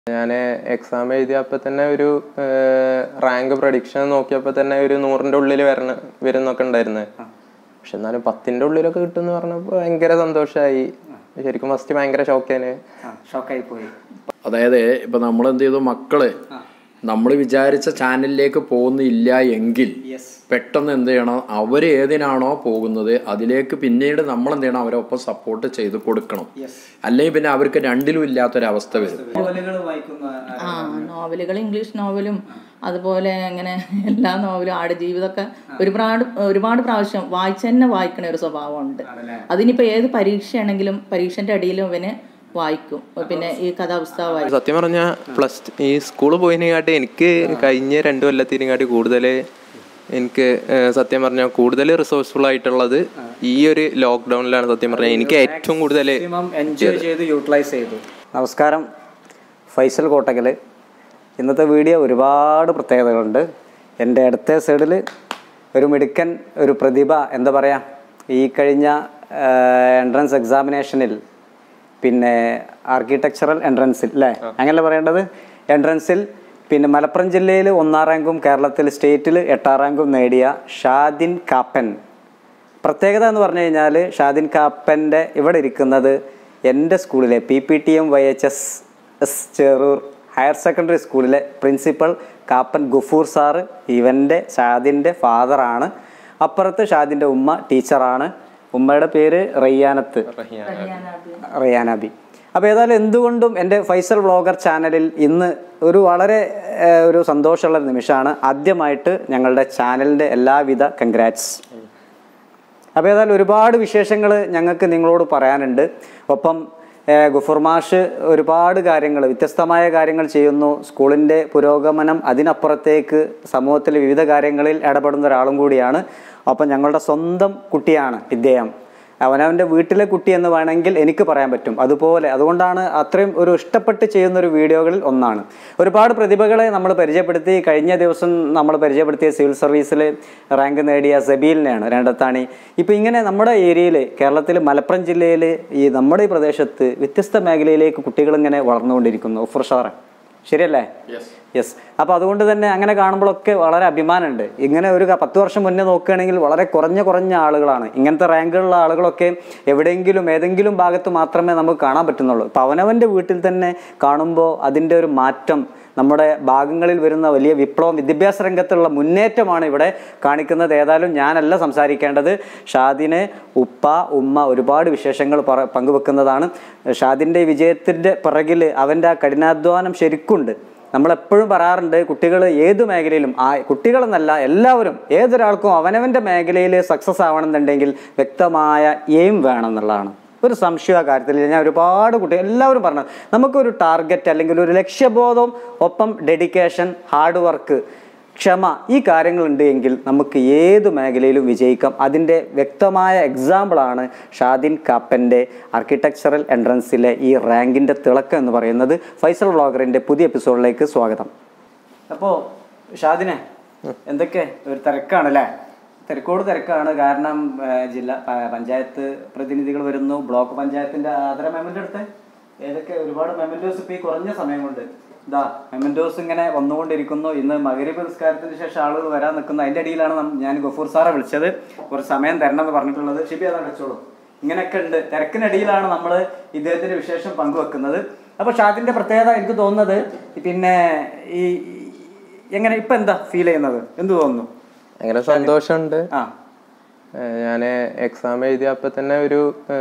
ഞാൻ എക്സാം എഴുതിയപ്പോൾ തന്നെ ഒരു റാങ്ക് പ്രഡിക്ഷൻ നോക്കിയപ്പോൾ തന്നെ ഒരു നൂറിൻ്റെ ഉള്ളിൽ വരണ വരുന്നൊക്കെ ഉണ്ടായിരുന്നു പക്ഷെ എന്നാലും പത്തിൻ്റെ ഉള്ളിലൊക്കെ കിട്ടുമെന്ന് പറഞ്ഞപ്പോൾ ഭയങ്കര സന്തോഷമായി ശരിക്കും ഫസ്റ്റ് ഭയങ്കര ഷോക്കേന് ഷോക്കായി പോയി അതായത് ഇപ്പൊ നമ്മൾ എന്ത് ചെയ്തു മക്കള് നമ്മൾ വിചാരിച്ച ചാനലിലേക്ക് പോകുന്നില്ല എങ്കിൽ പെട്ടെന്ന് എന്ത് ചെയ്യണം അവർ ഏതിനാണോ പോകുന്നത് അതിലേക്ക് പിന്നീട് നമ്മൾ എന്ത് ചെയ്യണം അവരെ ഒപ്പം സപ്പോർട്ട് ചെയ്ത് കൊടുക്കണം അല്ലെങ്കിൽ പിന്നെ അവർക്ക് രണ്ടിലും ഇല്ലാത്തൊരവസ്ഥ വരും നോവലുകൾ വായിക്കുന്ന ആ നോവലുകൾ ഇംഗ്ലീഷ് നോവലും അതുപോലെ അങ്ങനെ എല്ലാ നോവലും ആടുജീവിതമൊക്കെ ഒരുപാട് ഒരുപാട് പ്രാവശ്യം വായിച്ചു തന്നെ വായിക്കണ ഒരു സ്വഭാവമുണ്ട് അതിനിപ്പോൾ ഏത് പരീക്ഷയാണെങ്കിലും പരീക്ഷൻ്റെ അടിയിലും ഇവന് വായിക്കും പിന്നെ ഈ കഥാപുസ്തകം വായിക്കും സത്യം പറഞ്ഞാൽ പ്ലസ് ഈ സ്കൂളിൽ പോയതിനെക്കാട്ടി എനിക്ക് കഴിഞ്ഞ രണ്ട് കൊല്ലത്തിനെക്കാട്ടി കൂടുതൽ എനിക്ക് ഏഹ്, സത്യം പറഞ്ഞാൽ കൂടുതൽ റിസോഴ്സ്ഫുൾ ആയിട്ടുള്ളത് ഈ ഒരു ലോക്ക്ഡൗണിലാണ് സത്യം പറഞ്ഞാൽ എനിക്ക് ഏറ്റവും കൂടുതൽ മാക്സിമം എൻജോയ് ചെയ്ത് യൂട്ടിലൈസ് ചെയ്തു നമസ്കാരം ഫൈസൽ കോട്ടകൽ ഇന്നത്തെ വീഡിയോ ഒരുപാട് പ്രത്യേകതകളുണ്ട് എൻ്റെ അടുത്ത സൈഡിൽ ഒരു മിടുക്കൻ ഒരു പ്രതിഭ എന്താ പറയുക ഈ കഴിഞ്ഞ എൻട്രൻസ് എക്സാമിനേഷനിൽ പിന്നെ ആർക്കിടെക്ചറൽ എൻട്രൻസിൽ അല്ലേ അങ്ങനെയല്ലേ പറയേണ്ടത് എൻട്രൻസിൽ പിന്നെ മലപ്പുറം ജില്ലയിൽ ഒന്നാം റാങ്കും കേരളത്തിൽ സ്റ്റേറ്റിൽ എട്ടാം റാങ്കും നേടിയ ഷാദിൻ കാപ്പൻ പ്രത്യേകത എന്ന് പറഞ്ഞു കഴിഞ്ഞാൽ ഷാദിൻ കാപ്പൻ്റെ ഇവിടെ ഇരിക്കുന്നത് എൻ്റെ സ്കൂളിലെ P P T M Y H S S Cherur higher secondary സ്കൂളിലെ പ്രിൻസിപ്പൽ കാപ്പൻ ഗുഫൂർ സാറ് ഇവൻ്റെ ഷാദിൻ്റെ ഫാദറാണ് അപ്പുറത്ത് ഷാദിൻ്റെ ഉമ്മ ടീച്ചറാണ് ഉമ്മയുടെ പേര് റയ്യാനത്ത് റയ്യാനാബി അപ്പോൾ ഏതായാലും എന്തുകൊണ്ടും എൻ്റെ ഫൈസൽ വ്ളോഗർ ചാനലിൽ ഇന്ന് ഒരു വളരെ ഏഹ്, ഒരു സന്തോഷമുള്ള നിമിഷമാണ് ആദ്യമായിട്ട് ഞങ്ങളുടെ ചാനലിൻ്റെ എല്ലാവിധ കൺഗ്രാറ്റ്സ് അപ്പോൾ ഏതായാലും ഒരുപാട് വിശേഷങ്ങൾ ഞങ്ങൾക്ക് നിങ്ങളോട് പറയാനുണ്ട് ഒപ്പം ഏഹ്, ഗുഫൂർ മാഷ് ഒരുപാട് കാര്യങ്ങൾ വ്യത്യസ്തമായ കാര്യങ്ങൾ ചെയ്യുന്നു സ്കൂളിൻ്റെ പുരോഗമനം അതിനപ്പുറത്തേക്ക് സമൂഹത്തിലെ വിവിധ കാര്യങ്ങളിൽ ഇടപെടുന്ന ഒരാളും കൂടിയാണ് ഒപ്പം ഞങ്ങളുടെ സ്വന്തം കുട്ടിയാണ് ഇദ്ദേഹം അവനവൻ്റെ വീട്ടിലെ കുട്ടി എന്ന് വേണമെങ്കിൽ എനിക്ക് പറയാൻ പറ്റും അതുപോലെ അതുകൊണ്ടാണ് അത്രയും ഒരു ഇഷ്ടപ്പെട്ട് ചെയ്യുന്ന ഒരു വീഡിയോകളിൽ ഒന്നാണ് ഒരുപാട് പ്രതിഭകളെ നമ്മൾ പരിചയപ്പെടുത്തി കഴിഞ്ഞ ദിവസം നമ്മൾ പരിചയപ്പെടുത്തിയ സിവിൽ സർവീസിൽ റാങ്ക് നേടിയ സബീലിനെയാണ് രണ്ടത്താണി ഇപ്പം ഇങ്ങനെ നമ്മുടെ ഏരിയയിൽ കേരളത്തിൽ മലപ്പുറം ജില്ലയിൽ ഈ നമ്മുടെ ഈ പ്രദേശത്ത് വ്യത്യസ്ത മേഖലയിലേക്ക് കുട്ടികൾ ഇങ്ങനെ വളർന്നുകൊണ്ടിരിക്കുന്നു ഉഫർ ഷാറെ ശരിയല്ലേ യെസ് അപ്പോൾ അതുകൊണ്ട് തന്നെ അങ്ങനെ കാണുമ്പോഴൊക്കെ വളരെ അഭിമാനമുണ്ട് ഇങ്ങനെ ഒരു ക- പത്ത് വർഷം മുന്നേ നോക്കുകയാണെങ്കിൽ വളരെ കുറഞ്ഞ കുറഞ്ഞ ആളുകളാണ് ഇങ്ങനത്തെ റാങ്കുള്ള ആളുകളൊക്കെ എവിടെയെങ്കിലും ഏതെങ്കിലും ഭാഗത്ത് മാത്രമേ നമുക്ക് കാണാൻ പറ്റുന്നുള്ളൂ ഇപ്പോൾ അവനവൻ്റെ വീട്ടിൽ തന്നെ കാണുമ്പോൾ അതിൻ്റെ ഒരു മാറ്റം നമ്മുടെ ഭാഗങ്ങളിൽ വരുന്ന വലിയ വിപ്ലവം വിദ്യാഭ്യാസ രംഗത്തുള്ള മുന്നേറ്റമാണ് ഇവിടെ കാണിക്കുന്നത് ഏതായാലും ഞാനല്ല സംസാരിക്കേണ്ടത് ഷാദിനെ ഉപ്പ ഉമ്മ ഒരുപാട് വിശേഷങ്ങൾ പറ പങ്കുവെക്കുന്നതാണ് ഷാദിൻ്റെ വിജയത്തിൻ്റെ പിറകിൽ അവൻ്റെ ആ കഠിനാധ്വാനം ശരിക്കുണ്ട് നമ്മളെപ്പോഴും പറയാറുണ്ട് കുട്ടികൾ ഏത് മേഖലയിലും ആ കുട്ടികളെന്നല്ല എല്ലാവരും ഏതൊരാൾക്കും അവനവൻ്റെ മേഖലയിൽ സക്സസ് ആവണമെന്നുണ്ടെങ്കിൽ വ്യക്തമായ എയിം വേണം എന്നുള്ളതാണ് ഒരു സംശയ ആ കാര്യത്തിൽ ഞാൻ ഒരുപാട് കുട്ടികൾ എല്ലാവരും പറഞ്ഞു നമുക്കൊരു ടാർഗറ്റ് അല്ലെങ്കിൽ ഒരു ലക്ഷ്യബോധം ഒപ്പം ഡെഡിക്കേഷൻ ഹാർഡ് വർക്ക് ക്ഷമ ഈ കാര്യങ്ങളുണ്ട് എങ്കിൽ നമുക്ക് ഏത് മേഖലയിലും വിജയിക്കാം അതിൻ്റെ വ്യക്തമായ എക്സാമ്പിളാണ് ഷാദിൻ കാപ്പൻ്റെ ആർക്കിടെക്ചറൽ എൻട്രൻസിലെ ഈ റാങ്കിൻ്റെ തിളക്കം എന്ന് പറയുന്നത് ഫൈസൽ വ്ളോഗറിൻ്റെ പുതിയ എപ്പിസോഡിലേക്ക് സ്വാഗതം അപ്പോൾ ഷാദിനെ എന്തൊക്കെ ഒരു തിരക്കാണല്ലേ തിരക്കോട് തിരക്കാണ് കാരണം ഏഹ്, ജില്ല പ- പഞ്ചായത്ത് പ്രതിനിധികൾ വരുന്നു ബ്ലോക്ക് പഞ്ചായത്തിന്റെ ആദര മെമന്റ് എടുത്ത് ഏതൊക്കെ ഒരുപാട് മെമന്റോസ് ഇപ്പൊ ഈ കുറഞ്ഞ സമയം കൊണ്ട് ഇതാ മെമന്റോസ് ഇങ്ങനെ വന്നുകൊണ്ടിരിക്കുന്നു ഇന്ന് മകരീബ് നിസ്കാരത്തിന് ശേഷം ആളുകൾ വരാൻ നിൽക്കുന്നു അതിന്റെ അടിയിലാണ് നം- ഞാൻ ഗഫൂർ സാറെ വിളിച്ചത് കുറച്ച് സമയം തരണം എന്ന് പറഞ്ഞിട്ടുള്ളത് ഷിബി അതാണ് വെച്ചോളൂ ഇങ്ങനെയൊക്കെ ഉണ്ട് തിരക്കിനടിയിലാണ് നമ്മൾ ഇദ്ദേഹത്തിന്റെ വിശേഷം പങ്കുവെക്കുന്നത് അപ്പൊ ഷാദിന്റെ പ്രത്യേകത എനിക്ക് തോന്നുന്നത് പിന്നെ ഈ ഈ- എങ്ങനെ ഇപ്പൊ എന്താ ഫീൽ ചെയ്യുന്നത് എന്ത് തോന്നുന്നു അങ്ങനെ സന്തോഷമുണ്ട് ആ ഞാൻ എക്സാം എഴുതിയപ്പോൾ തന്നെ ഒരു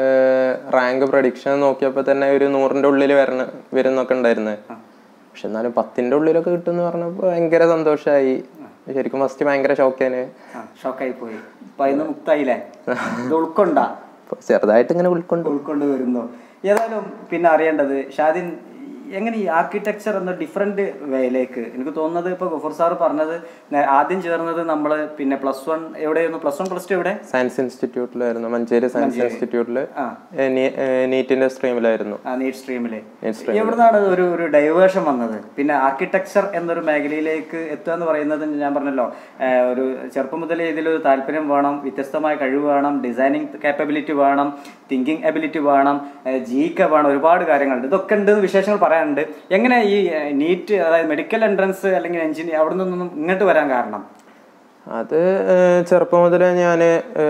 റാങ്ക് പ്രഡിക്ഷൻ നോക്കിയപ്പോൾ തന്നെ ഒരു നൂറിൻ്റെ ഉള്ളിൽ വരണ വരുന്നൊക്കെ ഉണ്ടായിരുന്നു പക്ഷെ എന്നാലും പത്തിൻ്റെ ഉള്ളിലൊക്കെ കിട്ടുമെന്ന് പറഞ്ഞപ്പോൾ ഭയങ്കര സന്തോഷമായി ശരിക്കും ഫസ്റ്റ് ഭയങ്കര ഷോക്കേന് ആ, ഷോക്കായി പോയി അപ്പൊ അതിന് മുക്തായില്ലേ ഇത് ഉൾക്കൊണ്ടാ ചെറുതായിട്ട് ഇങ്ങനെ ഉൾക്കൊണ്ട് ഉൾക്കൊണ്ട് വരുന്നു ഏതായാലും പിന്നെ അറിയേണ്ടത് ഷാദിൻ എങ്ങനെ ഈ ആർക്കിടെക്ചർ എന്ന ഡിഫറെന്റ് വേയിലേക്ക് എനിക്ക് തോന്നുന്നത് ഇപ്പൊ ഗഫൂർ സാർ പറഞ്ഞത് നേ- ആദ്യം ചേർന്നത് നമ്മൾ പിന്നെ പ്ലസ് വൺ എവിടെയായിരുന്നു പ്ലസ് വൺ പ്ലസ് ടു എവിടെ സയൻസ് ഇൻസ്റ്റിറ്റ്യൂട്ടിലായിരുന്നു മഞ്ചേരി സയൻസ് ഇൻസ്റ്റിറ്റ്യൂട്ടിൽ ആ. നീറ്റിന്റെ സ്ട്രീമിലായിരുന്നു ആ നീറ്റ് സ്ട്രീമില് നീറ്റ് സ്ട്രീം എവിടുന്നാണ് ഒരു ഒരു ഡൈവേർഷൻ വന്നത് പിന്നെ ആർക്കിടെക്ചർ എന്നൊരു മേഖലയിലേക്ക് എത്തുക എന്ന് പറയുന്നത് ഞാൻ പറഞ്ഞല്ലോ ഏഹ് ഒരു ചെറുപ്പം മുതലേ ഇതിലൊരു താല്പര്യം വേണം വ്യത്യസ്തമായ കഴിവ് വേണം ഡിസൈനിങ് കാപ്പബിലിറ്റി വേണം തിങ്കിങ് എബിലിറ്റി വേണം ജി കെ വേണം ഒരുപാട് കാര്യങ്ങളുണ്ട് ഇതൊക്കെ ഉണ്ട് എന്ന് വിശേഷങ്ങൾ പറയാനുണ്ട് വരാനുണ്ട് എങ്ങനെ ഈ നീറ്റ് അതായത് മെഡിക്കൽ എൻട്രൻസ് അല്ലെങ്കിൽ എഞ്ചിനീയർ അവിടെ നിന്നൊന്നും ഇങ്ങോട്ട് വരാൻ കാരണം അത് ഏഹ്, ചെറുപ്പം മുതലേ ഞാൻ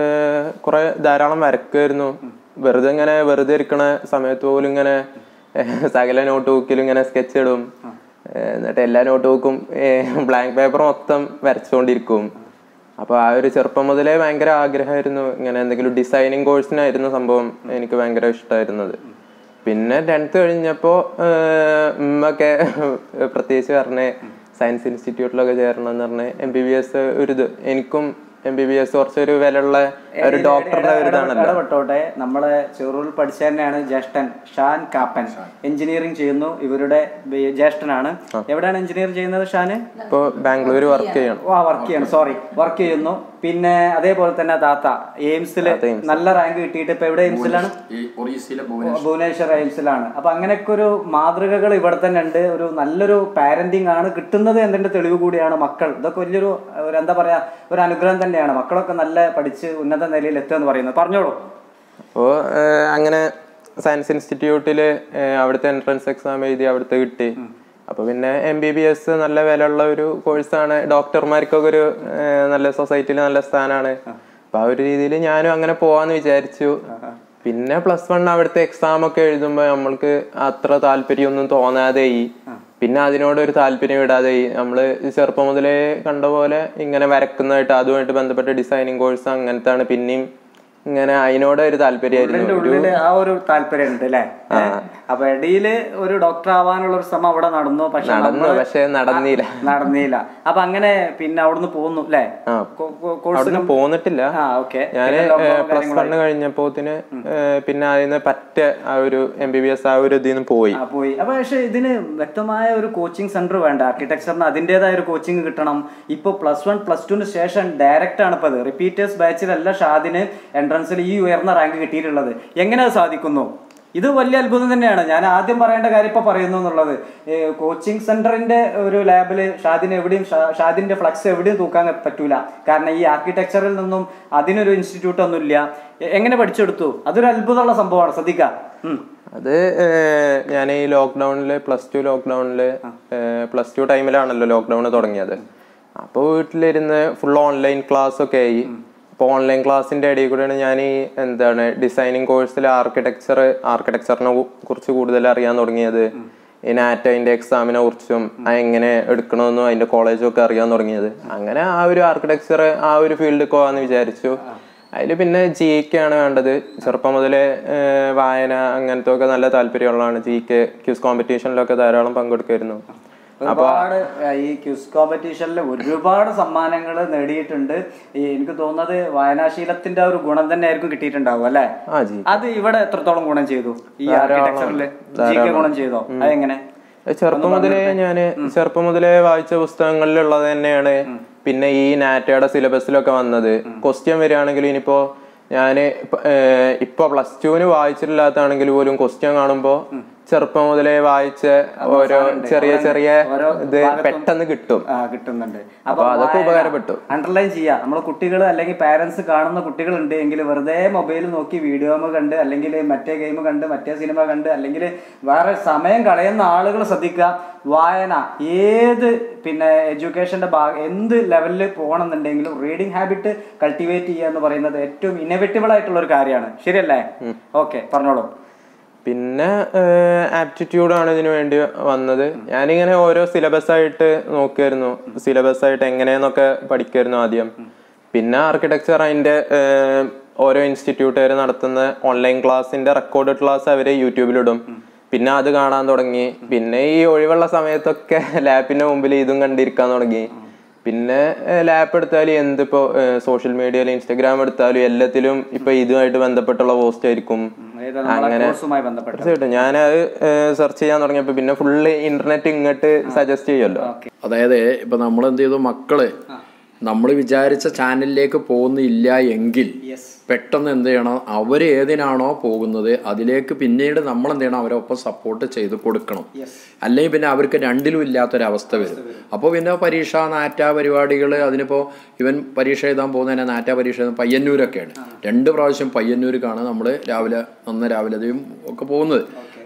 കുറെ ധാരാളം വരക്കുമായിരുന്നു വെറുതെ ഇങ്ങനെ വെറുതെ ഇരിക്കണ സമയത്ത് പോലും ഇങ്ങനെ ഏഹ്, സകല നോട്ട് ബുക്കിലും ഇങ്ങനെ സ്കെച്ച് ഇടും ഏഹ്, എന്നിട്ട് എല്ലാ നോട്ട് ബുക്കും ബ്ലാങ്ക് പേപ്പർ മൊത്തം വരച്ചുകൊണ്ടിരിക്കും അപ്പൊ ആ ഒരു ചെറുപ്പം മുതലേ ഭയങ്കര ആഗ്രഹമായിരുന്നു ഇങ്ങനെ എന്തെങ്കിലും ഡിസൈനിങ് കോഴ്സിനായിരുന്നു സംഭവം എനിക്ക് ഭയങ്കര ഇഷ്ടമായിരുന്നത് പിന്നെ ടെൻത്ത് കഴിഞ്ഞപ്പോൾ ഉമ്മൊക്കെ പ്രത്യേകിച്ച് പറഞ്ഞ് സയൻസ് ഇൻസ്റ്റിറ്റ്യൂട്ടിലൊക്കെ ചേരണം എന്ന് പറഞ്ഞ് എം ബി ബി എസ് ഒരു ഇത് എനിക്കും എം ബി ബി എസ് കുറച്ചൊരു വിലയുള്ള ഒരു ഡോക്ടറുടെ ഒരു ഇതാണല്ലോ ഇടപെട്ടോട്ടെ നമ്മളെ ചെറൂരിൽ പഠിച്ച തന്നെയാണ് ജ്യേഷ്ഠൻ ഷാൻ കാപ്പൻ എഞ്ചിനീയറിംഗ് ചെയ്യുന്നു ഇവരുടെ ബി- ജ്യേഷ്ഠനാണ് എവിടെയാണ് എഞ്ചിനീയർ ചെയ്യുന്നത് ഷാന് ഇപ്പോൾ ബാംഗ്ലൂർ വർക്ക് ചെയ്യണം ആ വർക്ക് ചെയ്യണം സോറി വർക്ക് ചെയ്യുന്നു പിന്നെ അതേപോലെ തന്നെ താത്ത എയിംസിൽ നല്ല റാങ്ക് കിട്ടിയിട്ട് ഇപ്പൊ എവിടെ എയിംസിലാണ് ഈ ഒറീസയിലെ ഭുവനേശ്വർ എയിംസിലാണ് അപ്പൊ അങ്ങനെയൊക്കെ ഒരു മാതൃകകൾ ഇവിടെ തന്നെ ഉണ്ട് ഒരു നല്ലൊരു പാരന്റിങ് ആണ് കിട്ടുന്നത് എന്നതിന്റെ തെളിവ് കൂടിയാണ് മക്കൾ ഇതൊക്കെ വലിയൊരു ഒരു എന്താ പറയാ ഒരു അനുഗ്രഹം തന്നെയാണ് മക്കളൊക്കെ നല്ല പഠിച്ച് ഉന്നത നിലയിൽ എത്തുക എന്ന് പറയുന്നത് പറഞ്ഞോളൂ അപ്പോൾ അങ്ങനെ സയൻസ് ഇൻസ്റ്റിറ്റ്യൂട്ടിൽ അവിടുത്തെ എൻട്രൻസ് എക്സാം എഴുതി അവിടുത്തെ കിട്ടി അപ്പൊ പിന്നെ എം ബി ബി എസ് നല്ല വിലയുള്ള ഒരു കോഴ്സാണ് ഡോക്ടർമാർക്കൊക്കെ ഒരു ഏഹ്, നല്ല സൊസൈറ്റിയിൽ നല്ല സ്ഥാനമാണ് അപ്പൊ ആ ഒരു രീതിയിൽ ഞാനും അങ്ങനെ പോവാന്ന് വിചാരിച്ചു പിന്നെ പ്ലസ് വൺ അവിടുത്തെ എക്സാം ഒക്കെ എഴുതുമ്പോൾ നമ്മൾക്ക് അത്ര താല്പര്യമൊന്നും തോന്നാതെയി പിന്നെ അതിനോട് ഒരു താല്പര്യം വിടാതെയി നമ്മള് ചെറുപ്പം മുതലേ കണ്ട പോലെ ഇങ്ങനെ വരക്കുന്നതായിട്ട് അതുമായിട്ട് ബന്ധപ്പെട്ട ഡിസൈനിങ് കോഴ്സ് അങ്ങനത്താണ് പിന്നെയും ഇങ്ങനെ അതിനോട് ഒരു താല്പര്യമായിരുന്നു ഇതിന്റെ ഉള്ളില് ആ ഒരു താല്പര്യം ഉണ്ട് അല്ലേ അപ്പൊ ഇടയില് ഒരു ഡോക്ടർ ആവാനുള്ള ഒരു ശ്രമം അവിടെ നടന്നു പക്ഷെ നടന്നു നമ്മള് പക്ഷെ നടന്നില്ല നടന്നില്ല അപ്പൊ അങ്ങനെ പിന്നെ അവിടുന്ന് പോന്നു അല്ലേ ആ. കോഴ്സിന് അവിടുന്ന് പോന്നിട്ടില്ല ആ ഓക്കെ ഞാന് പ്ലസ് വണ്ണ് കഴിഞ്ഞപ്പോത്തിന് പിന്നെ അതിന് പറ്റ ആ ഒരു എം ബി ബി എസ് ആ ഒരു ഇതിൽ നിന്ന് പോയി ആ പോയി അപ്പൊ പക്ഷെ ഇതിന് വ്യക്തമായ ഒരു കോച്ചിങ് സെന്റർ വേണ്ട ആർക്കിടെക്ചറിന് അതിൻ്റെതായ ഒരു കോച്ചിങ് കിട്ടണം ഇപ്പൊ പ്ലസ് വൺ പ്ലസ് ടുന് ശേഷം ഡയറക്റ്റ് ആണ് ഇപ്പൊ അത് റിപ്പീറ്റേഴ്സ് ബാച്ചിലല്ല ഷാദിന് എൻട്രൻസിൽ ഈ ഉയർന്ന റാങ്ക് കിട്ടിയിട്ടുള്ളത് എങ്ങനെ അത് സാധിക്കുന്നു ഇത് വലിയ അത്ഭുതം തന്നെയാണ് ഞാൻ ആദ്യം പറയേണ്ട കാര്യം ഇപ്പൊ പറയുന്നു എന്നുള്ളത് കോച്ചിങ് സെന്ററിന്റെ ഒരു ലാബിൽ ഷാദിന് എവിടെയും ഷാ- ഷാദിന്റെ ഫ്ലക്സ് എവിടെയും തൂക്കാൻ പറ്റൂല കാരണം ഈ ആർക്കിടെക്ചറിൽ നിന്നും അതിനൊരു ഇൻസ്റ്റിറ്റ്യൂട്ട് ഒന്നുമില്ല എ- എങ്ങനെ പഠിച്ചെടുത്തു അതൊരു അത്ഭുതമുള്ള സംഭവമാണ് ശ്രദ്ധിക്കാം ഉം. അത് ഞാൻ ഈ ലോക്ക്ഡൌണില് പ്ലസ് ടു ലോക്ക്ഡൌണില് പ്ലസ് ടു ടൈമിലാണല്ലോ ലോക്ക്ഡൌൺ തുടങ്ങിയത് അപ്പോൾ വീട്ടിലിരുന്ന് ഫുൾ ഓൺലൈൻ ക്ലാസ് ഒക്കെ ആയി അപ്പോൾ ഓൺലൈൻ ക്ലാസ്സിന്റെ ഇടയിൽ കൂടെയാണ് ഞാൻ ഈ എന്താണ് ഡിസൈനിങ് കോഴ്സിൽ ആർക്കിടെക്ചർ ആർക്കിടെക്ചറിനെ കുറിച്ച് കൂടുതൽ അറിയാൻ തുടങ്ങിയത് ഈ നാറ്റോന്റെ എക്സാമിനെ കുറിച്ചും അത് എങ്ങനെ എടുക്കണമെന്നും അതിന്റെ കോളേജും ഒക്കെ അറിയാൻ തുടങ്ങിയത് അങ്ങനെ ആ ഒരു ആർക്കിടെക്ചർ ആ ഒരു ഫീൽഡിൽ പോവാന്ന് വിചാരിച്ചു അതിൽ പിന്നെ ജി കെ ആണ് വേണ്ടത് ചെറുപ്പം മുതലേ ഏഹ്, വായന അങ്ങനത്തെ ഒക്കെ നല്ല താല്പര്യമുള്ളതാണ് ജി കെ ക്യൂസ് കോമ്പറ്റീഷനിലൊക്കെ ധാരാളം പങ്കെടുക്കായിരുന്നു ഒരുപാട് ഏഹ്, ഈ ക്യൂസ് കോമ്പറ്റീഷനിൽ ഒരുപാട് സമ്മാനങ്ങൾ നേടിയിട്ടുണ്ട് ഈ എനിക്ക് തോന്നുന്നത് വായനാശീലത്തിന്റെ ആ ഒരു ഗുണം തന്നെ ആയിരിക്കും കിട്ടിയിട്ടുണ്ടാവും അല്ലെ ആ ജി അത് ഇവിടെ എത്രത്തോളം ഗുണം ചെയ്തു ഈ ആർക്കിടെക്ചറിൽ ജി കെ ഗുണം ചെയ്തോ അതെങ്ങനെ ചെറുപ്പം മുതലേ ഞാന് ചെറുപ്പം മുതലേ വായിച്ച പുസ്തകങ്ങളിലുള്ളത് തന്നെയാണ് പിന്നെ ഈ നാറ്റയുടെ സിലബസിലൊക്കെ വന്നത് ക്വസ്റ്റ്യൻ വരികയാണെങ്കിൽ ഇനിയിപ്പോ ഞാന് ഇപ്പ- ഏഹ്, ഇപ്പൊ പ്ലസ് ടുവിന് വായിച്ചിട്ടില്ലാത്താണെങ്കിൽ പോലും ക്വസ്റ്റ്യൻ കാണുമ്പോ ചെറുപ്പം മുതലേ വായിച്ച ഓരോ ചെറിയ ചെറിയ ഓരോ ഇത് പെട്ടെന്ന് കിട്ടും ആ കിട്ടുന്നുണ്ട് അപ്പൊ അതൊക്കെ ഉപകാരപ്പെട്ടു അണ്ടർലൈൻ ചെയ്യാം നമ്മളെ കുട്ടികൾ അല്ലെങ്കിൽ പാരന്റ്സ് കാണുന്ന കുട്ടികളുണ്ട് എങ്കിൽ വെറുതെ മൊബൈൽ നോക്കി വീഡിയോ കണ്ട് അല്ലെങ്കിൽ മറ്റേ ഗെയിം കണ്ട് മറ്റേ സിനിമ കണ്ട് അല്ലെങ്കിൽ വേറെ സമയം കളയുന്ന ആളുകൾ ശ്രദ്ധിക്കുക വായന ഏത് പിന്നെ എഡ്യൂക്കേഷന്റെ ഭാഗം എന്ത് ലെവലിൽ പോകണമെന്നുണ്ടെങ്കിലും റീഡിംഗ് ഹാബിറ്റ് കൾട്ടിവേറ്റ് ചെയ്യുക എന്ന് പറയുന്നത് ഏറ്റവും ഇന്നോവേറ്റബിൾ ആയിട്ടുള്ള ഒരു കാര്യമാണ് ശരിയല്ലേ ഓക്കെ പറഞ്ഞോളൂ പിന്നെ ആപ്റ്റിറ്റ്യൂഡ് ആണ് ഇതിനു വേണ്ടി വന്നത് ഞാനിങ്ങനെ ഓരോ സിലബസ് ആയിട്ട് നോക്കുമായിരുന്നു സിലബസ് ആയിട്ട് എങ്ങനെയെന്നൊക്കെ പഠിക്കുമായിരുന്നു ആദ്യം പിന്നെ ആർക്കിടെക്ചർ അതിന്റെ ഏഹ്, ഓരോ ഇൻസ്റ്റിറ്റ്യൂട്ടുകാർ നടത്തുന്ന ഓൺലൈൻ ക്ലാസ്സിന്റെ റെക്കോർഡ് ക്ലാസ് അവര് യൂട്യൂബിലിടും പിന്നെ അത് കാണാൻ തുടങ്ങി പിന്നെ ഈ ഒഴിവുള്ള സമയത്തൊക്കെ ലാപ്പിന്റെ മുമ്പിൽ ഇതും കണ്ടിരിക്കാൻ തുടങ്ങി പിന്നെ ലാപ്പ് എടുത്താലും എന്തിപ്പോ സോഷ്യൽ മീഡിയയിൽ ഇൻസ്റ്റഗ്രാം എടുത്താലും എല്ലാത്തിലും ഇപ്പൊ ഇതുമായിട്ട് ബന്ധപ്പെട്ടുള്ള പോസ്റ്റ് ആയിരിക്കും അതായത് നമ്മളെ അങ്ങനെ കോഴ്സുമായി ബന്ധപ്പെട്ട് തീർച്ചയായിട്ടും ഞാനത് സെർച്ച് ചെയ്യാൻ തുടങ്ങിയപ്പോ പിന്നെ ഫുള്ള് ഇന്റർനെറ്റ് ഇങ്ങോട്ട് സജസ്റ്റ് ചെയ്യുമല്ലോ അതായത് ഇപ്പൊ നമ്മൾ എന്ത് ചെയ്തു മക്കള് നമ്മൾ വിചാരിച്ച ചാനലിലേക്ക് പോകുന്നില്ല എങ്കിൽ പെട്ടെന്ന് എന്ത് ചെയ്യണം അവർ ഏതിനാണോ പോകുന്നത് അതിലേക്ക് പിന്നീട് നമ്മൾ എന്ത് ചെയ്യണം അവരെ ഒപ്പം സപ്പോർട്ട് ചെയ്ത് കൊടുക്കണം അല്ലെങ്കിൽ പിന്നെ അവർക്ക് രണ്ടിലും ഇല്ലാത്തൊരവസ്ഥ വരും അപ്പോൾ പിന്നെ പരീക്ഷ നാറ്റ പരിപാടികൾ അതിനിപ്പോൾ ഇവൻ പരീക്ഷ എഴുതാൻ പോകുന്നതിനെ നാറ്റ പരീക്ഷ എഴുതാൻ പയ്യന്നൂരൊക്കെയാണ് രണ്ട് പ്രാവശ്യം പയ്യന്നൂർക്കാണ് നമ്മൾ രാവിലെ നന്ന രാവിലെ അതെയും ഒക്കെ പോകുന്നത്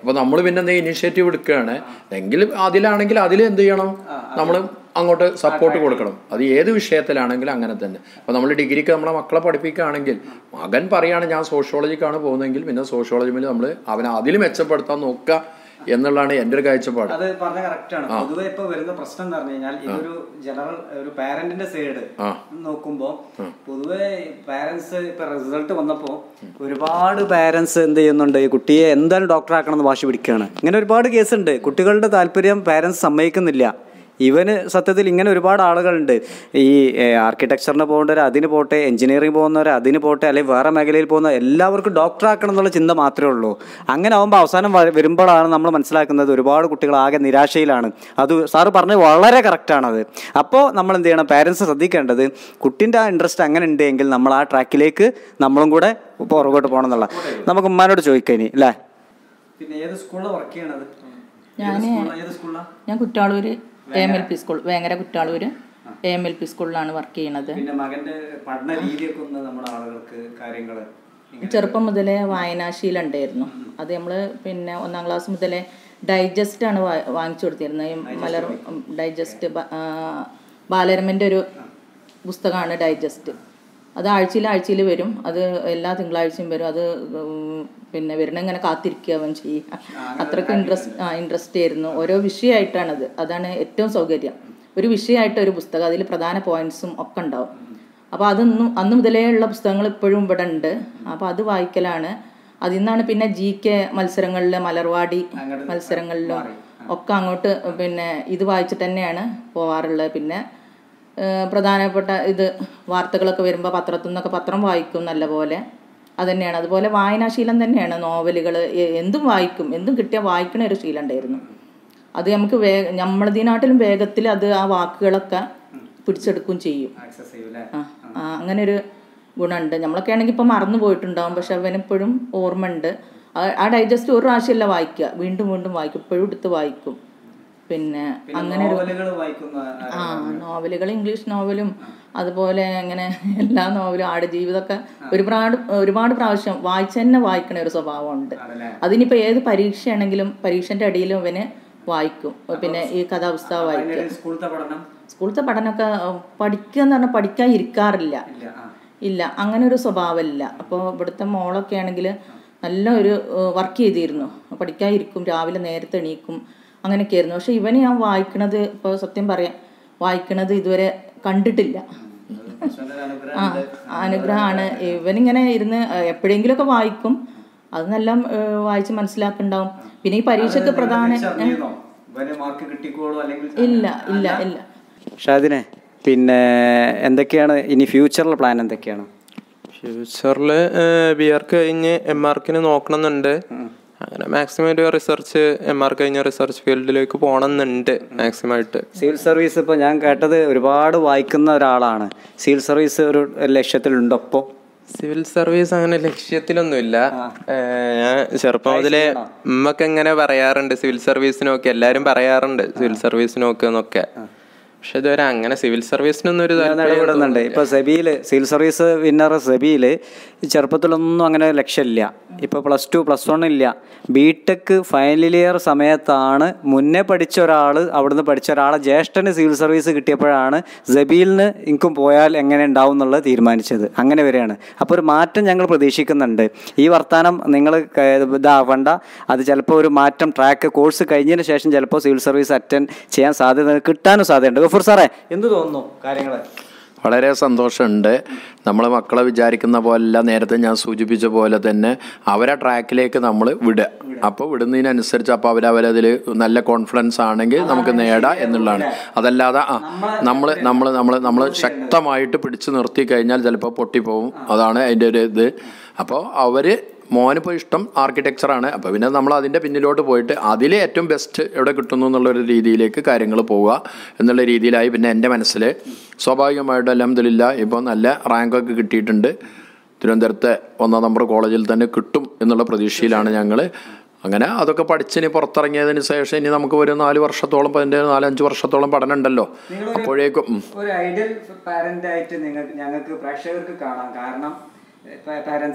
അപ്പോൾ നമ്മൾ പിന്നെ എന്തെങ്കിലും ഇനിഷ്യേറ്റീവ് എടുക്കുകയാണ് എങ്കിൽ അതിലാണെങ്കിൽ അതിൽ എന്ത് ചെയ്യണം നമ്മൾ അങ്ങോട്ട് സപ്പോർട്ട് കൊടുക്കണം അത് ഏത് വിഷയത്തിലാണെങ്കിലും അങ്ങനെ തന്നെ അപ്പോൾ നമ്മൾ ഡിഗ്രിക്ക് നമ്മളെ മക്കളെ പഠിപ്പിക്കുകയാണെങ്കിൽ മകൻ പറയാണ് ഞാൻ സോഷ്യോളജിക്കാണ് പോകുന്നതെങ്കിൽ പിന്നെ സോഷ്യോളജിയിൽ നമ്മൾ അവനെ അതിൽ മെച്ചപ്പെടുത്താൻ നോക്കുക എന്നുള്ളതാണ് എൻ്റെ ഒരു കാഴ്ചപ്പാട് അത് പറഞ്ഞ കറക്റ്റ് ആണ് പൊതുവെ ഇപ്പൊ വരുന്ന പ്രശ്നം എന്ന് പറഞ്ഞു കഴിഞ്ഞാൽ ഇതൊരു ജനറൽ ഒരു പാരന്റിന്റെ സൈഡ് നോക്കുമ്പോ പൊതുവെ പാരന്റ്സ് ഇപ്പൊ റിസൾട്ട് വന്നപ്പോ ഒരുപാട് പാരന്റ്സ് എന്ത് ചെയ്യുന്നുണ്ട് ഈ കുട്ടിയെ എന്തായാലും ഡോക്ടർ ആക്കണം എന്ന് വാശി പിടിക്കുകയാണ് ഇങ്ങനെ ഒരുപാട് കേസ് ഉണ്ട് കുട്ടികളുടെ താല്പര്യം പാരന്റ്സ് സമ്മതിക്കുന്നില്ല ഇവന് സത്യത്തിൽ ഇങ്ങനെ ഒരുപാട് ആളുകളുണ്ട് ഈ ആർക്കിടെക്ചറിന് പോകേണ്ടവർ അതിന് പോട്ടെ എഞ്ചിനീയറിംഗ് പോകുന്നവർ അതിന് പോട്ടെ അല്ലെങ്കിൽ വേറെ മേഖലയിൽ പോകുന്ന എല്ലാവർക്കും ഡോക്ടർ ആക്കണം എന്നുള്ള ചിന്ത മാത്രമേ ഉള്ളൂ അങ്ങനെ ആകുമ്പോൾ അവസാനം വ- വരുമ്പോഴാണ് നമ്മൾ മനസ്സിലാക്കുന്നത് ഒരുപാട് കുട്ടികൾ ആകെ നിരാശയിലാണ് അത് സാറ് പറഞ്ഞത് വളരെ കറക്റ്റാണത് അപ്പോൾ നമ്മൾ എന്ത് ചെയ്യണം പാരൻസ് ശ്രദ്ധിക്കേണ്ടത് കുട്ടിൻ്റെ ആ ഇൻട്രസ്റ്റ് അങ്ങനെ ഉണ്ടെങ്കിൽ നമ്മൾ ആ ട്രാക്കിലേക്ക് നമ്മളും കൂടെ പുറകോട്ട് പോകണം എന്നുള്ള നമുക്ക് ഉമ്മാനോട് ചോദിക്കാം ഇനി അല്ലേ പിന്നെ ഏത് സ്കൂളിലാണ് വർക്ക് ചെയ്യണത് ഞാൻ ഏത് സ്കൂളിലാണ് ഞാൻ Kuttalur A M L P school Vengara Kuttalur A M L P സ്കൂളിലാണ് വർക്ക് ചെയ്യണത് പിന്നെ മകന്റെ പഠന രീതിയൊക്കെ ഒന്ന് നമ്മുടെ ആളുകൾക്ക് കാര്യങ്ങൾ ചെറുപ്പം മുതലേ വായനാശീലം ഉണ്ടായിരുന്നു അത് നമ്മൾ പിന്നെ ഒന്നാം ക്ലാസ് മുതലേ ഡൈജസ്റ്റ് ആണ് വാ- വാങ്ങിച്ചു കൊടുത്തിരുന്നത് ഈ മലർ ഡൈജസ്റ്റ് ബ- ആ, ബാലരമൻ്റെ ഒരു പുസ്തകമാണ് ഡൈജസ്റ്റ് അത് ആഴ്ചയിൽ ആഴ്ചയിൽ വരും അത് എല്ലാ തിങ്കളാഴ്ചയും വരും അത് ഉം, പിന്നെ വരണ ഇങ്ങനെ കാത്തിരിക്കുക അവൻ ചെയ്യുക അത്രയ്ക്ക് ഇൻട്രസ്റ്റ് ആ ഇൻട്രസ്റ്റ് ആയിരുന്നു ഓരോ വിഷയമായിട്ടാണത് അതാണ് ഏറ്റവും സൗകര്യം ഒരു വിഷയമായിട്ട് ഒരു പുസ്തകം അതിൽ പ്രധാന പോയിന്റ്സും ഒക്കെ ഉണ്ടാവും അപ്പോൾ അതൊന്നും അന്ന് മുതലേ ഉള്ള പുസ്തകങ്ങൾ ഇപ്പോഴും ഇവിടെ ഉണ്ട് അപ്പോൾ അത് വായിക്കലാണ് അതിൽ നിന്നാണ് പിന്നെ ജി കെ മത്സരങ്ങളിൽ മലർവാടി മത്സരങ്ങളിലും ഒക്കെ അങ്ങോട്ട് പിന്നെ ഇത് വായിച്ചിട്ട് തന്നെയാണ് പോവാറുള്ളത് പിന്നെ ഏഹ്, പ്രധാനപ്പെട്ട ഇത് വാർത്തകളൊക്കെ വരുമ്പോൾ പത്രത്തിൽ നിന്നൊക്കെ പത്രം വായിക്കും നല്ലപോലെ അതുതന്നെയാണ് അതുപോലെ വായനാശീലം തന്നെയാണ് നോവലുകൾ എന്തും വായിക്കും എന്തും കിട്ടിയാൽ വായിക്കണ ഒരു ശീലം ഉണ്ടായിരുന്നു അത് നമുക്ക് വേ നമ്മളതിനാട്ടിലും വേഗത്തിൽ അത് ആ വാക്കുകളൊക്കെ പിടിച്ചെടുക്കുകയും ചെയ്യും ആക്സസ് ചെയ്യൂലേ ആ ആ, അങ്ങനെ ഒരു ഗുണമുണ്ട് നമ്മളൊക്കെ ആണെങ്കിൽ ഇപ്പം മറന്നു പോയിട്ടുണ്ടാവും പക്ഷെ അവനെപ്പോഴും ഓർമ്മ ഉണ്ട് ആ- ആ ഡൈജസ്റ്റ് ഒരു പ്രാവശ്യമല്ല വായിക്കുക വീണ്ടും വീണ്ടും വായിക്കും ഇപ്പോഴും എടുത്ത് വായിക്കും പിന്നെ അങ്ങനെ ഒരു നോവലുകൾ വായിക്കുന്ന ആ നോവലുകൾ ഇംഗ്ലീഷ് നോവലും അതുപോലെ അങ്ങനെ എല്ലാ നോവലും ആടുജീവിതമൊക്കെ ഒരുപാട് ഒരുപാട് പ്രാവശ്യം വായിച്ചു തന്നെ വായിക്കണ ഒരു സ്വഭാവമുണ്ട് അതിനിപ്പോൾ ഏത് പരീക്ഷയാണെങ്കിലും പരീക്ഷൻ്റെ അടിയിലും അവന് വായിക്കും പിന്നെ ഈ കഥാപുസ്തകം വായിക്കും സ്കൂളത്തെ പഠനം സ്കൂളത്തെ പഠനമൊക്കെ അഹ് പഠിക്കുക എന്ന് പറഞ്ഞാൽ പഠിക്കാൻ ഇരിക്കാറില്ല ഇല്ല ആ ഇല്ല അങ്ങനെ ഒരു സ്വഭാവമില്ല അപ്പോൾ ഇവിടുത്തെ മോളൊക്കെ ആണെങ്കിൽ നല്ല ഒരു വർക്ക് ചെയ്തിരുന്നു പഠിക്കാൻ ഇരിക്കും രാവിലെ നേരത്തെ എണീക്കും അങ്ങനെയൊക്കെ ആയിരുന്നു പക്ഷെ ഇവന് ഞാൻ വായിക്കണത് ഇപ്പോൾ സത്യം പറയാം വായിക്കണത് ഇതുവരെ കണ്ടിട്ടില്ല ഈശ്വരന്റെ ഒരു അനുഗ്രഹം ആ അനുഗ്രഹമാണ് ഇവനിങ്ങനെ ഇരുന്ന് എപ്പോഴെങ്കിലുമൊക്കെ വായിക്കും അത് നല്ല ഏഹ്, വായിച്ച് മനസ്സിലാക്കുന്നുണ്ടാവും പിന്നെ ഈ പരീക്ഷയ്ക്ക് പ്രധാന തിരിച്ചറിഞ്ഞിരുന്നോ? ഇവന് മാർക്ക് കിട്ടിക്കോളൂ അല്ലെങ്കിൽ ഇല്ല ഇല്ല ഇല്ല ഷാദിനെ പിന്നെ എന്തൊക്കെയാണ് ഇനി ഫ്യൂച്ചറിലെ പ്ലാൻ എന്തൊക്കെയാണ് ഫ്യൂച്ചറിൽ ബി ആർ കഴിഞ്ഞ് എം ആർക്കിന് നോക്കണമെന്നുണ്ട് അങ്ങനെ മാക്സിമം ഒരു റിസർച്ച് എം ആർ കഴിഞ്ഞ റിസർച്ച് ഫീൽഡിലേക്ക് പോകണമെന്നുണ്ട് മാക്സിമം ആയിട്ട് സിവിൽ സർവീസ് ഇപ്പോൾ ഞാൻ കേട്ടത് ഒരുപാട് വായിക്കുന്ന ഒരാളാണ് സിവിൽ സർവീസ് ഒരു ലക്ഷ്യത്തിലുണ്ടോ ഇപ്പോൾ സിവിൽ സർവീസ് അങ്ങനെ ലക്ഷ്യത്തിലൊന്നുമില്ല ഏഹ് ഞാൻ ചെറുപ്പം മുതലേ ഉമ്മക്ക് എങ്ങനെ പറയാറുണ്ട് സിവിൽ സർവീസിനൊക്കെ എല്ലാരും പറയാറുണ്ട് സിവിൽ സർവീസിനൊക്കെ എന്നൊക്കെ പക്ഷെ ഇതുവരെ അങ്ങനെ സിവിൽ സർവീസിനൊന്നും ഒരു താല്പര്യം ഇടപെടുന്നുണ്ട് ഇപ്പോൾ സെബിയിൽ സിവിൽ സർവീസ് വിന്നർ സെബിയിൽ ചെറുപ്പത്തിലൊന്നും അങ്ങനെ ലക്ഷ്യമില്ല ഇപ്പോൾ പ്ലസ് ടു പ്ലസ് വൺ ഇല്ല ബി ടെക് ഫൈനൽ ഇയർ സമയത്താണ് മുന്നേ പഠിച്ച ഒരാൾ അവിടുന്ന് പഠിച്ച ഒരാളെ ജ്യേഷ്ഠന് സിവിൽ സർവീസ് കിട്ടിയപ്പോഴാണ് സെബിയിലിന് ഇൻകും പോയാൽ എങ്ങനെ ഉണ്ടാവും എന്നുള്ളത് തീരുമാനിച്ചത് അങ്ങനെ വരെയാണ് അപ്പോൾ ഒരു മാറ്റം ഞങ്ങൾ പ്രതീക്ഷിക്കുന്നുണ്ട് ഈ വർത്തമാനം നിങ്ങൾ ഇതാവണ്ട അത് ചിലപ്പോൾ ഒരു മാറ്റം ട്രാക്ക് കോഴ്സ് കഴിഞ്ഞതിന് ശേഷം ചിലപ്പോൾ സിവിൽ സർവീസ് അറ്റൻഡ് ചെയ്യാൻ സാധ്യത കിട്ടാനും സാധ്യതയുണ്ട് ഗഫൂർ സാറേ എന്ത് തോന്നുന്നു കാര്യങ്ങൾ വളരെ സന്തോഷമുണ്ട് നമ്മൾ മക്കളെ വിചാരിക്കുന്ന പോലെയല്ല നേരത്തെ ഞാൻ സൂചിപ്പിച്ച പോലെ തന്നെ അവരെ ട്രാക്കിലേക്ക് നമ്മൾ വിടുക അപ്പോൾ വിടുന്നതിനനുസരിച്ച് അപ്പോൾ അവരവരതിൽ നല്ല കോൺഫിഡൻസ് ആണെങ്കിൽ നമുക്ക് നേടാം എന്നുള്ളതാണ് അതല്ലാതെ ആ നമ്മൾ നമ്മൾ നമ്മൾ നമ്മൾ ശക്തമായിട്ട് പിടിച്ചു നിർത്തി കഴിഞ്ഞാൽ ചിലപ്പോൾ പൊട്ടിപ്പോവും അതാണ് അതിൻ്റെ ഒരു ഇത് അപ്പോൾ അവർ മോനിപ്പോൾ ഇഷ്ടം ആർക്കിടെക്ചറാണ് അപ്പോൾ പിന്നെ നമ്മൾ അതിൻ്റെ പിന്നിലോട്ട് പോയിട്ട് അതിൽ ഏറ്റവും ബെസ്റ്റ് എവിടെ കിട്ടുന്നു എന്നുള്ളൊരു രീതിയിലേക്ക് കാര്യങ്ങൾ പോവുക എന്നുള്ള രീതിയിലായി പിന്നെ എൻ്റെ മനസ്സിൽ സ്വാഭാവികമായിട്ടും അലഹമില്ല ഇപ്പോൾ നല്ല റാങ്കൊക്കെ കിട്ടിയിട്ടുണ്ട് തിരുവനന്തപുരത്തെ ഒന്നാം നമ്പർ കോളേജിൽ തന്നെ കിട്ടും എന്നുള്ള പ്രതീക്ഷയിലാണ് ഞങ്ങൾ അങ്ങനെ അതൊക്കെ പഠിച്ചിനി പുറത്തിറങ്ങിയതിന് ശേഷം ഇനി നമുക്ക് ഒരു നാല് വർഷത്തോളം അതിൻ്റെ നാലഞ്ച് വർഷത്തോളം പഠനം ഉണ്ടല്ലോ അപ്പോഴേക്കും ഉം. ഒരു ഐഡിയൽ പാരന്റ് ആയിട്ട് നിങ്ങൾക്ക് ഞങ്ങൾക്ക് പ്രേക്ഷകർക്ക് കാണാം കാരണം പാരന്റ്സ്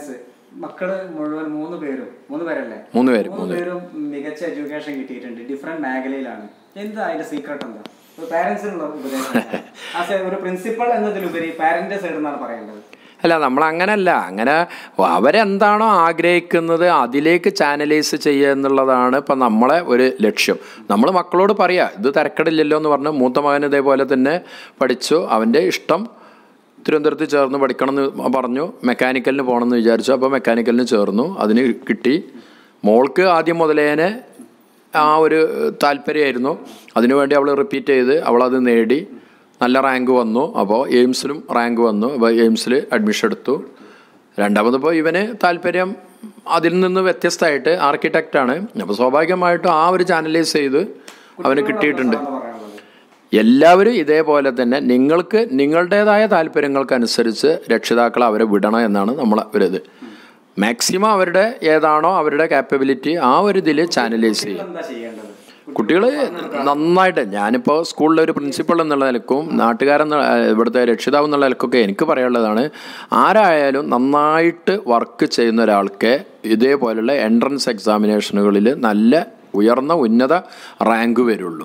മക്കള് മുഴുവൻ മൂന്ന് പേരും മൂന്ന് പേരല്ലേ മൂന്ന് പേര് മൂന്ന് പേരും മികച്ച എഡ്യൂക്കേഷൻ കിട്ടിയിട്ടുണ്ട് ഡിഫറെന്റ് മേഖലയിലാണ് എന്താ അതിന്റെ സീക്രട്ട് എന്താ പാരന്റ്സിനുള്ള ഉപദേശം എന്താ? As a ഒരു പ്രിൻസിപ്പൾ എന്നതിലുപരി പാരന്റ് സൈഡ് എന്നാണ് പറയേണ്ടത് അല്ല നമ്മൾ അങ്ങനല്ല അങ്ങനെ അവരെന്താണോ ആഗ്രഹിക്കുന്നത് അതിലേക്ക് ചാനലൈസ് ചെയ്യുക എന്നുള്ളതാണ് ഇപ്പം നമ്മളെ ഒരു ലക്ഷ്യം നമ്മൾ മക്കളോട് പറയാ ഇത് തിരക്കടില്ലല്ലോ എന്ന് പറഞ്ഞ് മൂത്ത മകൻ ഇതേപോലെ തന്നെ പഠിച്ചു അവൻ്റെ ഇഷ്ടം തിരുവനന്തപുരത്ത് ചേർന്ന് പഠിക്കണം എന്ന് പറഞ്ഞു മെക്കാനിക്കലിന് പോകണമെന്ന് വിചാരിച്ചു അപ്പോൾ മെക്കാനിക്കലിന് ചേർന്നു അതിന് കിട്ടി മോൾക്ക് ആദ്യം മുതലേനെ ആ ഒരു താല്പര്യമായിരുന്നു അതിനുവേണ്ടി അവൾ റിപ്പീറ്റ് ചെയ്ത് അവളത് നേടി നല്ല റാങ്ക് വന്നു അപ്പോൾ എയിംസിലും റാങ്ക് വന്നു അപ്പോൾ എയിംസിൽ അഡ്മിഷൻ എടുത്തു രണ്ടാമതിപ്പോൾ ഇവന് താല്പര്യം അതിൽ നിന്ന് വ്യത്യസ്തമായിട്ട് ആർക്കിടെക്റ്റാണ് അപ്പോൾ സ്വാഭാവികമായിട്ടും ആ ഒരു ചാനലൈസ് ചെയ്ത് അവന് കിട്ടിയിട്ടുണ്ട് എല്ലാവരും ഇതേപോലെ തന്നെ നിങ്ങൾക്ക് നിങ്ങളുടേതായ താല്പര്യങ്ങൾക്കനുസരിച്ച് രക്ഷിതാക്കൾ അവരെ വിടണം എന്നാണ് നമ്മളെ ഒരു ഇത് മാക്സിമം അവരുടെ ഏതാണോ അവരുടെ കാപ്പബിലിറ്റി ആ ഒരു ഇതിൽ ചാനലൈസ് ചെയ്യും എന്താ ചെയ്യേണ്ടത് കുട്ടികൾ നന്നായിട്ട് ഞാനിപ്പോൾ സ്കൂളിലെ ഒരു പ്രിൻസിപ്പൾ എന്നുള്ള നിലക്കും നാട്ടുകാരെന്ന ഇവിടുത്തെ രക്ഷിതാവ് എന്നുള്ള നിലക്കൊക്കെ എനിക്ക് പറയാനുള്ളതാണ് ആരായാലും നന്നായിട്ട് വർക്ക് ചെയ്യുന്ന ഒരാൾക്ക് ഇതേപോലുള്ള എൻട്രൻസ് എക്സാമിനേഷനുകളിൽ നല്ല ഉയർന്ന ഉന്നത റാങ്ക് വരുള്ളൂ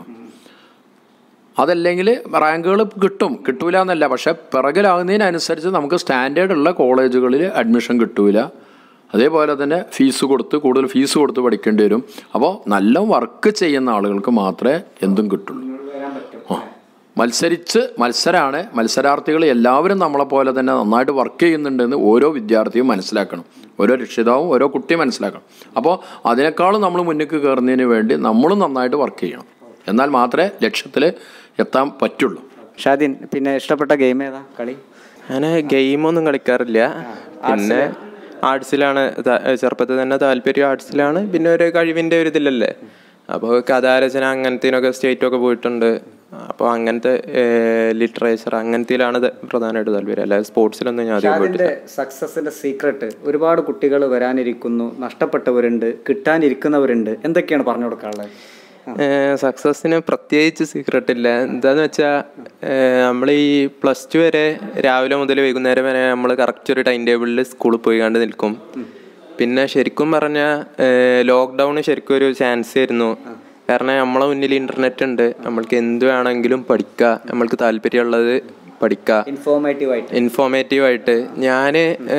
അതല്ലെങ്കിൽ റാങ്കുകൾ കിട്ടും കിട്ടൂല എന്നല്ല പക്ഷെ പിറകിലാകുന്നതിനനുസരിച്ച് നമുക്ക് സ്റ്റാൻഡേർഡ് ഉള്ള കോളേജുകളിൽ അഡ്മിഷൻ കിട്ടൂല അതേപോലെ തന്നെ ഫീസ് കൊടുത്ത് കൂടുതൽ ഫീസ് കൊടുത്ത് പഠിക്കേണ്ടി വരും അപ്പോൾ നല്ല വർക്ക് ചെയ്യുന്ന ആളുകൾക്ക് മാത്രമേ എന്തും കിട്ടുള്ളൂ ആ മത്സരിച്ച് മത്സരമാണ് മത്സരാർത്ഥികൾ എല്ലാവരും നമ്മളെ പോലെ തന്നെ നന്നായിട്ട് വർക്ക് ചെയ്യുന്നുണ്ടെന്ന് ഓരോ വിദ്യാർത്ഥിയും മനസ്സിലാക്കണം ഓരോ രക്ഷിതാവും ഓരോ കുട്ടിയും മനസ്സിലാക്കണം അപ്പോൾ അതിനേക്കാളും നമ്മൾ മുന്നിലേക്ക് കയറുന്നതിന് വേണ്ടി നമ്മളും നന്നായിട്ട് വർക്ക് ചെയ്യണം എന്നാൽ മാത്രമേ ലക്ഷ്യത്തിൽ എത്താൻ പറ്റുള്ളൂ ഷാദിൻ പിന്നെ ഇഷ്ടപ്പെട്ട ഗെയിം ഏതാ കളി അങ്ങനെ ഗെയിമൊന്നും കളിക്കാറില്ല പിന്നെ ആർട്സിലാണ് ത- ചെറുപ്പത്തിൽ തന്നെ താല്പര്യം ആർട്സിലാണ് പിന്നെ ഒരു കഴിവിൻ്റെ ഒരു ഇതിലല്ലേ അപ്പോൾ കഥാരചന അങ്ങനത്തേനൊക്കെ സ്റ്റേറ്റൊക്കെ പോയിട്ടുണ്ട് അപ്പോൾ അങ്ങനത്തെ ലിറ്ററേച്ചർ അങ്ങനത്തേലാണ് ഇത് പ്രധാനമായിട്ട് താല്പര്യം അല്ലാതെ സ്പോർട്സിലൊന്നും ഞാൻ അധികം പോയിട്ടില്ല ഷാദിന്റെ സക്സസിന്റെ സീക്രട്ട് ഒരുപാട് കുട്ടികൾ വരാനിരിക്കുന്നു നഷ്ടപ്പെട്ടവരുണ്ട് കിട്ടാനിരിക്കുന്നവരുണ്ട് എന്തൊക്കെയാണ് പറഞ്ഞു കൊടുക്കാനുള്ളത് സക്സസ്സിന് പ്രത്യേകിച്ച് സീക്രട്ട് ഇല്ല എന്താന്ന് വെച്ചാൽ നമ്മൾ ഈ പ്ലസ് ടു വരെ രാവിലെ മുതൽ വൈകുന്നേരം വരെ നമ്മൾ കറക്റ്റ് ഒരു ടൈം ടേബിളിൽ സ്കൂളിൽ പോയി കണ്ട് നിൽക്കും പിന്നെ ശരിക്കും പറഞ്ഞാൽ ലോക്ക്ഡൗൺ ശരിക്കും ഒരു ചാൻസ് ആയിരുന്നു കാരണം നമ്മളെ മുന്നിൽ ഇന്റർനെറ്റ് ഉണ്ട് നമ്മൾക്ക് എന്ത് വേണമെങ്കിലും പഠിക്കാം നമ്മൾക്ക് താല്പര്യമുള്ളത് പഠിക്കാം ഇൻഫോർമേറ്റീവ് ആയിട്ട് ഇൻഫോർമേറ്റീവ് ആയിട്ട് ഞാൻ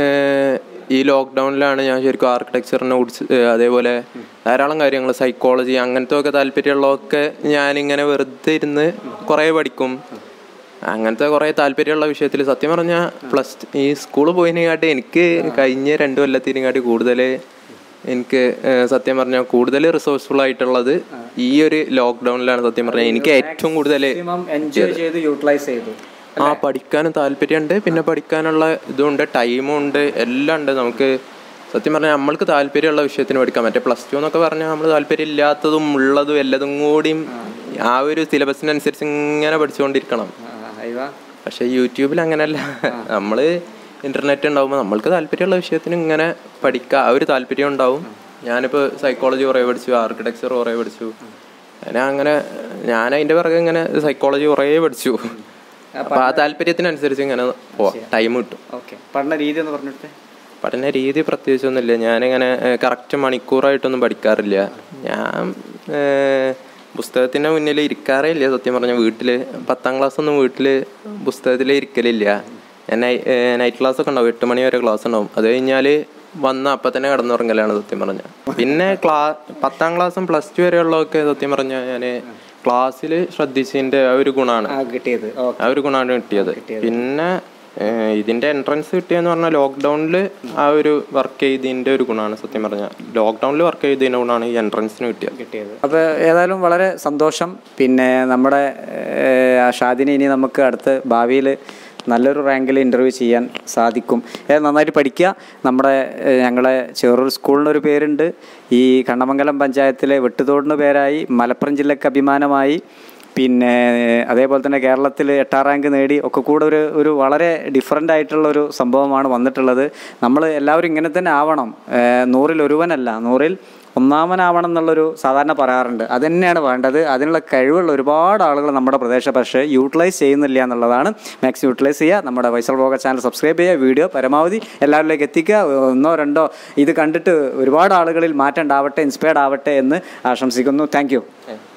ഈ ലോക്ക്ഡൗണിലാണ് ഞാൻ ശരിക്കും ആർക്കിടെക്ചറിനെ കുറിച്ച് ഏഹ്, അതേപോലെ ധാരാളം കാര്യങ്ങൾ സൈക്കോളജി അങ്ങനത്തെ ഒക്കെ താല്പര്യമുള്ളതൊക്കെ ഞാനിങ്ങനെ വെറുതെ ഇരുന്ന് കുറേ പഠിക്കും അങ്ങനത്തെ കുറേ താല്പര്യമുള്ള വിഷയത്തിൽ സത്യം പറഞ്ഞാൽ പ്ലസ് ഈ സ്കൂളിൽ പോയതിനെക്കാട്ടി എനിക്ക് കഴിഞ്ഞ രണ്ട് കൊല്ലത്തിനെക്കാട്ടി കൂടുതൽ എനിക്ക് ഏഹ്, സത്യം പറഞ്ഞാൽ കൂടുതൽ റിസോഴ്സ്ഫുൾ ആയിട്ടുള്ളത് ഈ ഒരു ലോക്ക്ഡൗണിലാണ് സത്യം പറഞ്ഞാൽ എനിക്ക് ഏറ്റവും കൂടുതൽ മാക്സിമം എൻജോയ് ചെയ്ത് യൂട്ടിലൈസ് ചെയ്തു ആ പഠിക്കാനും താല്പര്യമുണ്ട് പിന്നെ പഠിക്കാനുള്ള ഇതുണ്ട് ടൈമും ഉണ്ട് എല്ലാം ഉണ്ട് നമുക്ക് സത്യം പറഞ്ഞാൽ നമ്മൾക്ക് താല്പര്യമുള്ള വിഷയത്തിന് പഠിക്കാം മറ്റേ പ്ലസ് ടു എന്നൊക്കെ പറഞ്ഞാൽ നമ്മൾ താല്പര്യം ഇല്ലാത്തതും ഉള്ളതും എല്ലതും കൂടിയും ആ ഒരു സിലബസിനനുസരിച്ച് ഇങ്ങനെ പഠിച്ചുകൊണ്ടിരിക്കണം അയ്യോ പക്ഷെ യൂട്യൂബിൽ അങ്ങനെയല്ല നമ്മൾ ഇന്റർനെറ്റ് ഉണ്ടാവുമ്പോൾ നമ്മൾക്ക് താല്പര്യമുള്ള വിഷയത്തിന് ഇങ്ങനെ പഠിക്കുക ആ ഒരു താല്പര്യം ഉണ്ടാവും ഞാനിപ്പോൾ സൈക്കോളജി കുറേ പഠിച്ചു ആർക്കിടെക്ചർ കുറേ പഠിച്ചു ഞാൻ അങ്ങനെ ഞാൻ അതിൻ്റെ പിറകെ ഇങ്ങനെ സൈക്കോളജി കുറേ പഠിച്ചു അപ്പോൾ ആ താല്പര്യത്തിനനുസരിച്ച് ഇങ്ങനെ പോവാം ടൈം കിട്ടും ഓക്കെ പഠന രീതി എന്ന് പറഞ്ഞിട്ട് പഠന രീതി പ്രത്യേകിച്ചൊന്നുമില്ല ഞാനിങ്ങനെ കറക്റ്റ് മണിക്കൂറായിട്ടൊന്നും പഠിക്കാറില്ല ഞാൻ ഏഹ്, പുസ്തകത്തിൻ്റെ മുന്നിൽ ഇരിക്കാറേ ഇല്ല സത്യം പറഞ്ഞ വീട്ടിൽ പത്താം ക്ലാസ് ഒന്നും വീട്ടിൽ പുസ്തകത്തിൽ ഇരിക്കലില്ല ഞാൻ നൈറ്റ് ക്ലാസ് ഒക്കെ ഉണ്ടാവും എട്ട് മണി വരെ ക്ലാസ് ഉണ്ടാവും അത് കഴിഞ്ഞാൽ വന്ന് അപ്പം തന്നെ കിടന്നുറങ്ങലാണ് സത്യം പറഞ്ഞ പിന്നെ ക്ലാ പത്താം ക്ലാസ്സും പ്ലസ് ടു വരെയുള്ളതൊക്കെ സത്യം പറഞ്ഞാൽ ഞാൻ ക്ലാസ്സിൽ ശ്രദ്ധിച്ചതിൻ്റെ ആ ഒരു ഗുണമാണ് ആ കിട്ടിയത് ഓക്കെ ആ ഒരു ഗുണമാണ് കിട്ടിയത് പിന്നെ ഏഹ്, ഇതിന്റെ എൻട്രൻസ് കിട്ടിയെന്ന് പറഞ്ഞാൽ ലോക്ക്ഡൗണിൽ ആ ഒരു വർക്ക് ചെയ്തതിന്റെ ഒരു ഗുണമാണ് സത്യം പറഞ്ഞാൽ ലോക്ക്ഡൗണിൽ വർക്ക് ചെയ്തതിന്റെ ഗുണമാണ് ഈ എൻട്രൻസിന് കിട്ടിയത് കിട്ടിയത് അപ്പോൾ ഏതായാലും വളരെ സന്തോഷം പിന്നെ നമ്മുടെ ഏഹ്, ആ ഷാദിനെ ഇനി നമുക്ക് അടുത്ത ഭാവിയിൽ നല്ലൊരു റാങ്കിൽ ഇൻ്റർവ്യൂ ചെയ്യാൻ സാധിക്കും ഏഹ്, നന്നായിട്ട് പഠിക്കുക നമ്മുടെ ഏഹ്, ഞങ്ങളെ ചെറൂർ സ്കൂളിനൊരു പേരുണ്ട് ഈ കണ്ണമംഗലം പഞ്ചായത്തിലെ വെട്ടുതോടിന് പേരായി മലപ്പുറം ജില്ലക്ക് അഭിമാനമായി പിന്നെ അതേപോലെ തന്നെ കേരളത്തിൽ എട്ടാം റാങ്ക് നേടി ഒക്കെ കൂടെ ഒരു ഒരു വളരെ ഡിഫറെൻ്റ് ആയിട്ടുള്ള ഒരു സംഭവമാണ് വന്നിട്ടുള്ളത് നമ്മൾ എല്ലാവരും ഇങ്ങനെ തന്നെ ആവണം ഏഹ് നൂറിൽ ഒരുവനല്ല നൂറിൽ ഒന്നാമനാവണം എന്നുള്ളൊരു സാധാരണ പറയാറുണ്ട് അത് തന്നെയാണ് വേണ്ടത് അതിനുള്ള കഴിവുള്ള ഒരുപാട് ആളുകൾ നമ്മുടെ പ്രദേശം പക്ഷേ യൂട്ടിലൈസ് ചെയ്യുന്നില്ല എന്നുള്ളതാണ് മാക്സിമം യൂട്ടിലൈസ് ചെയ്യുക നമ്മുടെ വൈസൽ ബ്ലോഗർ ചാനൽ സബ്സ്ക്രൈബ് ചെയ്യുക വീഡിയോ പരമാവധി എല്ലാവരിലേക്ക് എത്തിക്കുക ഒന്നോ രണ്ടോ ഇത് കണ്ടിട്ട് ഒരുപാട് ആളുകളിൽ മാറ്റം ഉണ്ടാവട്ടെ ഇൻസ്പയർഡ് ആവട്ടെ എന്ന് ആശംസിക്കുന്നു താങ്ക്